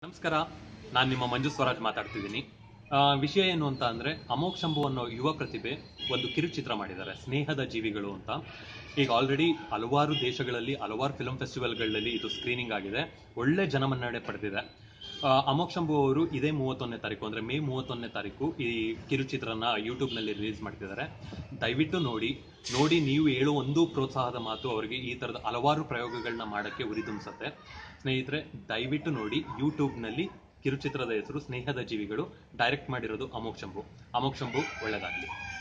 ನಮಸ್ಕಾರ ನಾನು ನಿಮ್ಮ ಮಂಜು ಸ್ವರಾಜ್ ಮಾತಾಡ್ತಿದ್ದೀನಿ ಆ, ವಿಷಯ ಏನು ಅಂತ ಅಂದ್ರೆ ಅಮೋಕ್ ಶಂಭು ಅನ್ನೋ ಯುವ ಪ್ರತಿಭೆ ಒಂದು ಕಿರುಚಿತ್ರ ಮಾಡಿದ್ದಾರೆ ಸ್ನೇಹದ ಜೀವಿಗಳು ಅಂತ ಈಗ ಆಲ್ರೆಡಿ ಹಲವಾರು ದೇಶಗಳಲ್ಲಿ ಹಲವಾರು ಫಿಲ್ಮ್ ಫೆಸ್ಟಿವಲ್ಗಳಲ್ಲಿ ಇದು ಸ್ಕ್ರೀನಿಂಗ್ ಆಗಿದೆ ಒಳ್ಳೆ ಜನಮನ್ನಣೆ ಪಡೆದಿದೆ ಆ, ಅಮೋಕ್ ಶಂಭು ಅವರು ಇದೇ ಮೂವತ್ತೊಂದನೇ ತಾರೀಕು ಅಂದ್ರೆ ಮೇ ಮೂವತ್ತೊಂದನೇ ತಾರೀಕು ಈ ಕಿರುಚಿತ್ರನ ಯೂಟ್ಯೂಬ್ನಲ್ಲಿ ರಿಲೀಸ್ ಮಾಡ್ತಿದ್ದಾರೆ ದಯವಿಟ್ಟು ನೋಡಿ ನೋಡಿ ನೀವು ಹೇಳೋ ಒಂದು ಪ್ರೋತ್ಸಾಹದ ಮಾತು ಅವರಿಗೆ ಈ ತರದ ಹಲವಾರು ಪ್ರಯೋಗಗಳನ್ನ ಮಾಡಕ್ಕೆ ಉರಿದುಂಬಿಸುತ್ತೆ ಸ್ನೇಹಿತರೆ ದಯವಿಟ್ಟು ನೋಡಿ ಯೂಟ್ಯೂಬ್ನಲ್ಲಿ ಕಿರುಚಿತ್ರದ ಹೆಸರು ಸ್ನೇಹದ ಜೀವಿಗಳು ಡೈರೆಕ್ಟ್ ಮಾಡಿರೋದು ಅಮೋಕ್ ಶಂಭು ಅಮೋಕ್ ಶಂಭು ಒಳ್ಳೆದಾಗ್ಲಿ